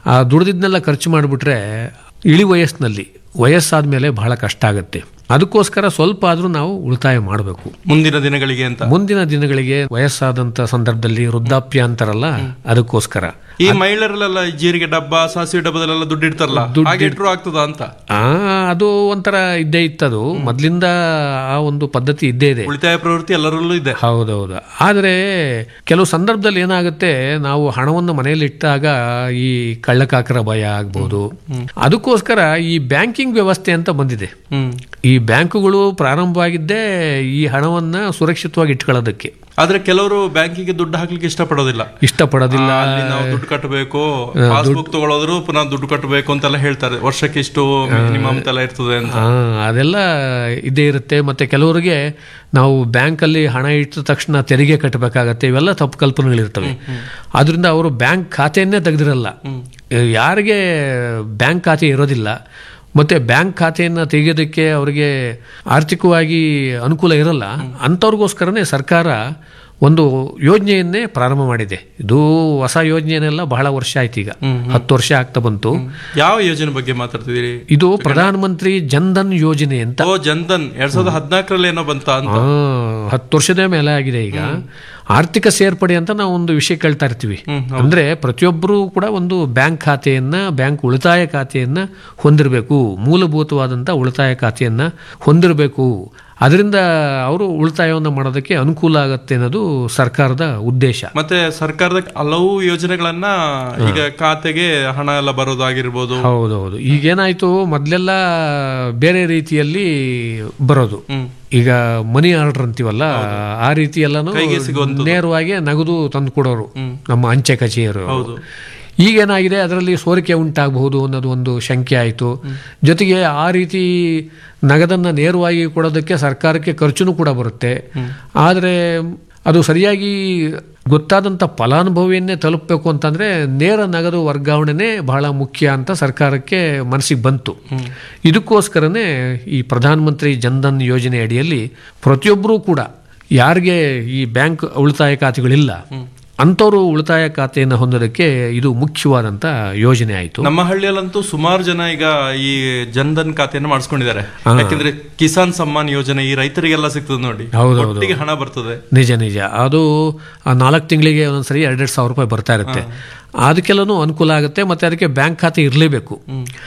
ಆ ದುಡ್ದಿದ್ನೆಲ್ಲ ಖರ್ಚು ಮಾಡಿಬಿಟ್ರೆ ಇಳಿ ವಯಸ್ಸಿನಲ್ಲಿ ವಯಸ್ಸಾದ್ಮೇಲೆ ಬಹಳ ಕಷ್ಟ ಆಗುತ್ತೆ ಅದಕ್ಕೋಸ್ಕರ ಸ್ವಲ್ಪ ಆದ್ರೂ ನಾವು ಉಳಿತಾಯ ಮಾಡಬೇಕು ಮುಂದಿನ ದಿನಗಳಿಗೆ ಅಂತ ಮುಂದಿನ ದಿನಗಳಿಗೆ ವಯಸ್ಸಾದಂತ ಸಂದರ್ಭದಲ್ಲಿ ವೃದ್ಧಾಪ್ಯ ಅಂತಾರಲ್ಲ ಅದಕ್ಕೋಸ್ಕರ ಈ ಮಹಿಳೆಯರಲ್ಲೆಲ್ಲ ಜೀರಿಗೆ ಡಬ್ಬ ಸಾಸಿವೆ ಡಬ್ಬದಲ್ಲೆಲ್ಲ ದುಡ್ಡು ಇಡ್ತಾರಲ್ಲ ಹಾಗೆ ಇಟ್ರು ಆಗ್ತದ ಅಂತ ಆ ಅದು ಒಂಥರ ಇದ್ದೇ ಇತ್ತದು ಮೊದ್ಲಿಂದ ಆ ಒಂದು ಪದ್ಧತಿ ಇದ್ದೇ ಇದೆ ಉಳಿತಾಯ ಪ್ರವೃತ್ತಿ ಎಲ್ಲರಲ್ಲೂ ಇದೆ ಹೌದೌದು ಆದರೆ ಕೆಲವು ಸಂದರ್ಭದಲ್ಲಿ ಏನಾಗುತ್ತೆ ನಾವು ಹಣವನ್ನು ಮನೆಯಲ್ಲಿ ಇಟ್ಟಾಗ ಈ ಕಳ್ಳಕಾಕರ ಭಯ ಆಗ್ಬೋದು ಅದಕ್ಕೋಸ್ಕರ ಈ ಬ್ಯಾಂಕಿಂಗ್ ವ್ಯವಸ್ಥೆ ಅಂತ ಬಂದಿದೆ ಹ್ಮ್ ಈ ಬ್ಯಾಂಕುಗಳು ಪ್ರಾರಂಭವಾಗಿದ್ದೇ ಈ ಹಣವನ್ನ ಸುರಕ್ಷಿತವಾಗಿ ಇಟ್ಕೊಳ್ಳೋದಕ್ಕೆ ಆದ್ರೆ ಕೆಲವರು ಬ್ಯಾಂಕಿಗೆ ದುಡ್ಡು ಹಾಕ್ಲಿಕ್ಕೆ ಇಷ್ಟಪಡೋದಿಲ್ಲ ಇಷ್ಟಪಡೋದಿಲ್ಲ ಅಲ್ಲಿ ನಾವು ದುಡ್ಡು ಕಟ್ಟಬೇಕು ಪಾಸ್ಬುಕ್ ತಗೊಳ್ಳೋದ್ರು ಪುನಃ ದುಡ್ಡು ಕಟ್ಟಬೇಕು ಅಂತೆಲ್ಲ ಹೇಳ್ತಾರೆ ವರ್ಷಕ್ಕೆ ಇಷ್ಟು ಮಿನಿಮಮ್ ಅಂತೆಲ್ಲ ಇರ್ತದೆ ಅಂತ ಆ, ಅದೆಲ್ಲ ಇದೇ ಇರುತ್ತೆ ಮತ್ತೆ ಕೆಲವರಿಗೆ ನಾವು ಬ್ಯಾಂಕಲ್ಲಿ ಹಣ ಇಟ್ಟ ತಕ್ಷಣ ತೆರಿಗೆ ಕಟ್ಟಬೇಕಾಗತ್ತೆ ಇವೆಲ್ಲ ತಪ್ಪು ಕಲ್ಪನೆಗಳಿರ್ತವೆ ಆದ್ರಿಂದ ಅವರು ಬ್ಯಾಂಕ್ ಖಾತೆಯನ್ನೇ ತೆಗೆದಿರಲ್ಲ ಯಾರಿಗೆ ಬ್ಯಾಂಕ್ ಖಾತೆ ಇರೋದಿಲ್ಲ ಮತ್ತೆ ಬ್ಯಾಂಕ್ ಖಾತೆಯನ್ನು ತೆಗೆಯೋದಕ್ಕೆ ಅವರಿಗೆ ಆರ್ಥಿಕವಾಗಿ ಅನುಕೂಲ ಇರಲ್ಲ ಅಂಥವ್ರಿಗೋಸ್ಕರನೇ ಸರ್ಕಾರ ಒಂದು ಯೋಜನೆಯನ್ನೇ ಪ್ರಾರಂಭ ಮಾಡಿದೆ ಇದು ಹೊಸ ಯೋಜನೆಯನ್ನೆಲ್ಲ ಬಹಳ ವರ್ಷ ಆಯ್ತು ಈಗ ಹತ್ತು ವರ್ಷ ಆಗ್ತಾ ಬಂತು ಯಾವ ಯೋಜನೆ ಬಗ್ಗೆ ಮಾತಾಡ್ತಿದ್ದೀರಿ ಇದು ಪ್ರಧಾನ ಮಂತ್ರಿ ಜನ್ಧನ್ ಯೋಜನೆ ಅಂತ ಓ ಜನ್ಧನ್ ಎರಡ್ ಸಾವಿರದ ಹದಿನಾಲ್ಕರಲ್ಲಿ ಏನೋ ಬಂತ ಅಂತ ಆ, ಹತ್ತು ವರ್ಷದ ಮೇಲೆ ಆಗಿದೆ ಈಗ ಆರ್ಥಿಕ ಸೇರ್ಪಡೆ ಅಂತ ನಾವು ಒಂದು ವಿಷಯ ಕೇಳ್ತಾ ಇರ್ತೀವಿ ಅಂದ್ರೆ ಪ್ರತಿಯೊಬ್ಬರು ಕೂಡ ಒಂದು ಬ್ಯಾಂಕ್ ಖಾತೆಯನ್ನ ಬ್ಯಾಂಕ್ ಉಳಿತಾಯ ಖಾತೆಯನ್ನ ಹೊಂದಿರಬೇಕು ಮೂಲಭೂತವಾದಂತ ಉಳಿತಾಯ ಖಾತೆಯನ್ನ ಹೊಂದಿರಬೇಕು ಅದರಿಂದ ಅವರು ಉಳಿತಾಯವನ್ನು ಮಾಡೋದಕ್ಕೆ ಅನುಕೂಲ ಆಗುತ್ತೆ ಅನ್ನೋದು ಸರ್ಕಾರದ ಉದ್ದೇಶ ಮತ್ತೆ ಸರ್ಕಾರದ ಹಲವು ಯೋಜನೆಗಳನ್ನ ಈಗ ಖಾತೆಗೆ ಹಣ ಎಲ್ಲ ಬರೋದಾಗಿರ್ಬೋದು ಹೌದೌದು ಈಗೇನಾಯ್ತು ಮೊದಲೆಲ್ಲ ಬೇರೆ ರೀತಿಯಲ್ಲಿ ಬರೋದು ಈಗ ಮನಿ ಆರ್ಡರ್ ಅಂತೀವಲ್ಲ ಆ ರೀತಿ ಎಲ್ಲಾನು ನೇರವಾಗಿ ನಗದು ತಂದು ಕೊಡೋರು ನಮ್ಮ ಅಂಚೆ ಕಚೇರಿಯವರು ಈಗೇನಾಗಿದೆ ಅದರಲ್ಲಿ ಸೋರಿಕೆ ಉಂಟಾಗಬಹುದು ಅನ್ನೋದು ಒಂದು ಶಂಕೆ ಆಯಿತು ಜೊತೆಗೆ ಆ ರೀತಿ ನಗದನ್ನು ನೇರವಾಗಿ ಕೊಡೋದಕ್ಕೆ ಸರ್ಕಾರಕ್ಕೆ ಖರ್ಚುನೂ ಕೂಡ ಬರುತ್ತೆ ಆದರೆ ಅದು ಸರಿಯಾಗಿ ಗೊತ್ತಾದಂಥ ಫಲಾನುಭವಿಯನ್ನೇ ತಲುಪಬೇಕು ಅಂತಂದ್ರೆ ನೇರ ನಗದು ವರ್ಗಾವಣೆನೇ ಬಹಳ ಮುಖ್ಯ ಅಂತ ಸರ್ಕಾರಕ್ಕೆ ಮನಸ್ಸಿಗೆ ಬಂತು ಇದಕ್ಕೋಸ್ಕರನೇ ಈ ಪ್ರಧಾನಮಂತ್ರಿ ಜನ್ಧನ್ ಯೋಜನೆ ಅಡಿಯಲ್ಲಿ ಪ್ರತಿಯೊಬ್ಬರೂ ಕೂಡ ಯಾರಿಗೆ ಈ ಬ್ಯಾಂಕ್ ಉಳಿತಾಯ ಖಾತೆಗಳಿಲ್ಲ ಅಂಥವರು ಉಳಿತಾಯ ಖಾತೆಯನ್ನು ಹೊಂದೋದಕ್ಕೆ ಇದು ಮುಖ್ಯವಾದಂಥ ಯೋಜನೆ ಆಯಿತು ನಮ್ಮ ಹಳ್ಳಿಯಲ್ಲಂತೂ ಸುಮಾರು ಜನ ಈಗ ಈ ಜನ್ಧನ್ ಖಾತೆಯನ್ನು ಮಾಡಿಸ್ಕೊಂಡಿದ್ದಾರೆ ಯಾಕಂದ್ರೆ ಕಿಸಾನ್ ಸಮ್ಮಾನ್ ಯೋಜನೆ ಈ ರೈತರಿಗೆಲ್ಲ ಸಿಗ್ತದೆ ನೋಡಿ ಹೌದೌದು. ಒಟ್ಟಿಗೆ ಹಣ ಬರ್ತದೆ ನಿಜ ನಿಜ ಅದು ಆ ನಾಲ್ಕು ತಿಂಗಳಿಗೆ ಒಂದೊಂದ್ಸರಿ ಎರಡೆರಡು ಸಾವಿರ ರೂಪಾಯಿ ಬರ್ತಾ ಇರುತ್ತೆ ಅದಕ್ಕೆಲ್ಲನೂ ಅನುಕೂಲ ಆಗುತ್ತೆ ಮತ್ತೆ ಅದಕ್ಕೆ ಬ್ಯಾಂಕ್ ಖಾತೆ ಇರಲೇಬೇಕು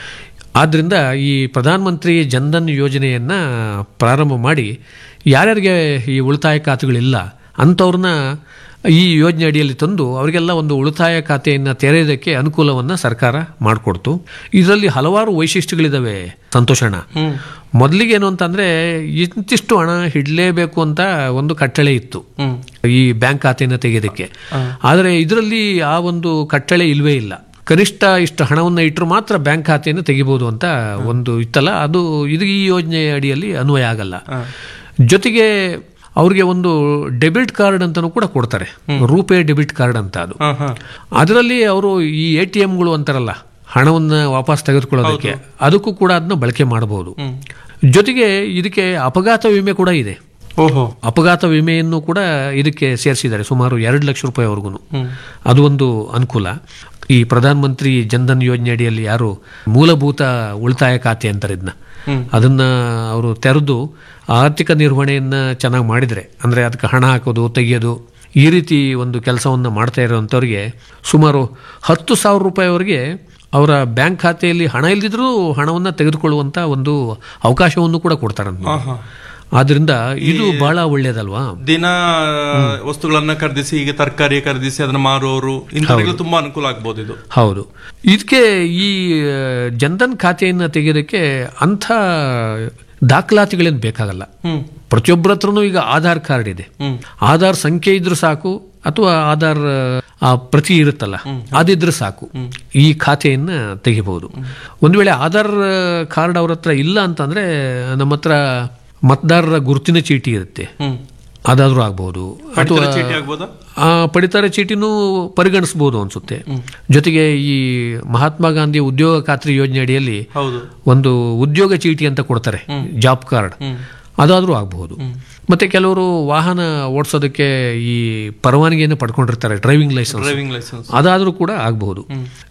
ಆದ್ರಿಂದ ಈ ಪ್ರಧಾನಮಂತ್ರಿ ಜನ್ಧನ್ ಯೋಜನೆಯನ್ನ ಪ್ರಾರಂಭ ಮಾಡಿ ಯಾರ್ಯಾರಿಗೆ ಈ ಉಳಿತಾಯ ಖಾತೆಗಳಿಲ್ಲ ಅಂಥವ್ರನ್ನ ಈ ಯೋಜನೆ ಅಡಿಯಲ್ಲಿ ತಂದು ಅವರಿಗೆಲ್ಲ ಒಂದು ಉಳಿತಾಯ ಖಾತೆಯನ್ನು ತೆರೆಯೋದಕ್ಕೆ ಅನುಕೂಲವನ್ನು ಸರ್ಕಾರ ಮಾಡಿಕೊಡ್ತು ಇದರಲ್ಲಿ ಹಲವಾರು ವೈಶಿಷ್ಟ್ಯಗಳಿದಾವೆ ಸಂತೋಷಣ ಮೊದಲಿಗೆ ಏನು ಅಂತಂದ್ರೆ ಇಂತಿಷ್ಟು ಹಣ ಇಡಲೇಬೇಕು ಅಂತ ಒಂದು ಕಟ್ಟಳೆ ಇತ್ತು ಈ ಬ್ಯಾಂಕ್ ಖಾತೆಯನ್ನು ತೆಗೆಯೋದಕ್ಕೆ ಆದರೆ ಇದರಲ್ಲಿ ಆ ಒಂದು ಕಟ್ಟಳೆ ಇಲ್ವೇ ಇಲ್ಲ ಕನಿಷ್ಠ ಇಷ್ಟು ಹಣವನ್ನು ಇಟ್ಟರು ಮಾತ್ರ ಬ್ಯಾಂಕ್ ಖಾತೆಯನ್ನು ತೆಗಿಬಹುದು ಅಂತ ಒಂದು ಇತ್ತಲ್ಲ ಅದು ಇದು ಈ ಯೋಜನೆ ಅಡಿಯಲ್ಲಿ ಅನ್ವಯ ಆಗಲ್ಲ ಜೊತೆಗೆ ಅವ್ರಿಗೆ ಒಂದು ಡೆಬಿಟ್ ಕಾರ್ಡ್ ಅಂತಾನೂ ಕೂಡ ಕೊಡ್ತಾರೆ ರೂಪೇ ಡೆಬಿಟ್ ಕಾರ್ಡ್ ಅಂತ ಅದು ಹ, ಹ. ಅದರಲ್ಲಿ ಅವರು ಈ ಎ ಟಿ ಎಂಗಳು ಅಂತಾರಲ್ಲ ಹಣವನ್ನ ವಾಪಸ್ ತೆಗೆದುಕೊಳ್ಳೋದಕ್ಕೆ ಅದಕ್ಕೂ ಕೂಡ ಅದನ್ನ ಬಳಕೆ ಮಾಡಬಹುದು ಜೊತೆಗೆ ಇದಕ್ಕೆ ಅಪಘಾತ ವಿಮೆ ಕೂಡ ಇದೆ ಓಹೋ ಅಪಘಾತ ವಿಮೆಯನ್ನು ಕೂಡ ಇದಕ್ಕೆ ಸೇರಿಸಿದ್ದಾರೆ ಸುಮಾರು ಎರಡು ಲಕ್ಷ ರೂಪಾಯಿವರೆಗೂ ಅದು ಒಂದು ಅನುಕೂಲ ಈ ಪ್ರಧಾನ ಮಂತ್ರಿ ಜನ್ಧನ್ ಯೋಜನೆ ಅಡಿಯಲ್ಲಿ ಯಾರು ಮೂಲಭೂತ ಉಳಿತಾಯ ಖಾತೆ ಅಂತಾರೆ ಇದನ್ನ ಅದನ್ನ ಅವರು ತೆರೆದು ಆರ್ಥಿಕ ನಿರ್ವಹಣೆಯನ್ನ ಚೆನ್ನಾಗಿ ಮಾಡಿದ್ರೆ ಅಂದ್ರೆ ಅದಕ್ಕೆ ಹಣ ಹಾಕೋದು ತೆಗೆಯೋದು ಈ ರೀತಿ ಒಂದು ಕೆಲಸವನ್ನು ಮಾಡ್ತಾ ಇರೋಂಥವ್ರಿಗೆ ಸುಮಾರು ಹತ್ತು ಸಾವಿರ ರೂಪಾಯಿವರೆಗೆ ಅವರ ಬ್ಯಾಂಕ್ ಖಾತೆಯಲ್ಲಿ ಹಣ ಇಲ್ದಿದ್ರೂ ಹಣವನ್ನು ತೆಗೆದುಕೊಳ್ಳುವಂತ ಒಂದು ಅವಕಾಶವನ್ನು ಕೂಡ ಕೊಡ್ತಾರಂತೆ ಆದ್ರಿಂದ ಇದು ಬಹಳ ಒಳ್ಳೇದಲ್ವಾ ದಿನ ವಸ್ತುಗಳನ್ನ ಖರೀದಿಸಿ ಈಗ ತರಕಾರಿ ಖರೀದಿಸಿ ಅದನ್ನ ಮಾರುವವರು ಇಂಥವರಿಗೆಲ್ಲ ತುಂಬಾ ಅನುಕೂಲ ಆಗ್ಬೋದು ಇದು ಹೌದು ಇದಕ್ಕೆ ಈ ಆ, ಜನ್ಧನ್ ಖಾತೆಯನ್ನು ತೆಗೆಯೋದಕ್ಕೆ ಅಂಥ ದಾಖಲಾತಿಗಳೇನು ಬೇಕಾಗಲ್ಲ ಹ್ಮ್ ಪ್ರತಿಯೊಬ್ಬರ ಹತ್ರನೂ ಈಗ ಆಧಾರ್ ಕಾರ್ಡ್ ಇದೆ ಆಧಾರ್ ಸಂಖ್ಯೆ ಇದ್ರೂ ಸಾಕು ಅಥವಾ ಆಧಾರ್ ಆ, ಪ್ರತಿ ಇರುತ್ತಲ್ಲ ಅದಿದ್ರೆ ಸಾಕು ಈ ಖಾತೆಯನ್ನ ತೆಗಿಬಹುದು ಒಂದು ವೇಳೆ ಆಧಾರ್ ಕಾರ್ಡ್ ಅವ್ರ ಹತ್ರ ಇಲ್ಲ ಅಂತಂದ್ರೆ ನಮ್ಮ ಹತ್ರ ಮತದಾರರ ಗುರುತಿನ ಚೀಟಿ ಇರುತ್ತೆ ಅದಾದ್ರೂ ಆಗ್ಬಹುದು ಅಥವಾ ಚೀಟಿ ಆಗ್ಬೋದಾ ಆ ಪಡಿತರ ಚೀಟಿನೂ ಪರಿಗಣಿಸಬಹುದು ಅನ್ಸುತ್ತೆ ಜೊತೆಗೆ ಈ ಮಹಾತ್ಮ ಗಾಂಧಿ ಉದ್ಯೋಗ ಖಾತ್ರಿ ಯೋಜನೆ ಅಡಿಯಲ್ಲಿ ಹೌದು ಒಂದು ಉದ್ಯೋಗ ಚೀಟಿ ಅಂತ ಕೊಡ್ತಾರೆ ಜಾಬ್ ಕಾರ್ಡ್ ಅದಾದ್ರೂ ಆಗಬಹುದು ಮತ್ತೆ ಕೆಲವರು ವಾಹನ ಓಡಿಸೋದಕ್ಕೆ ಈ ಪರವಾನಗಿಯನ್ನು ಪಡ್ಕೊಂಡಿರ್ತಾರೆ ಡ್ರೈವಿಂಗ್ ಲೈಸೆನ್ಸ್ ಡ್ರೈವಿಂಗ್ ಲೈಸೆನ್ಸ್ ಅದಾದ್ರೂ ಕೂಡ ಆಗಬಹುದು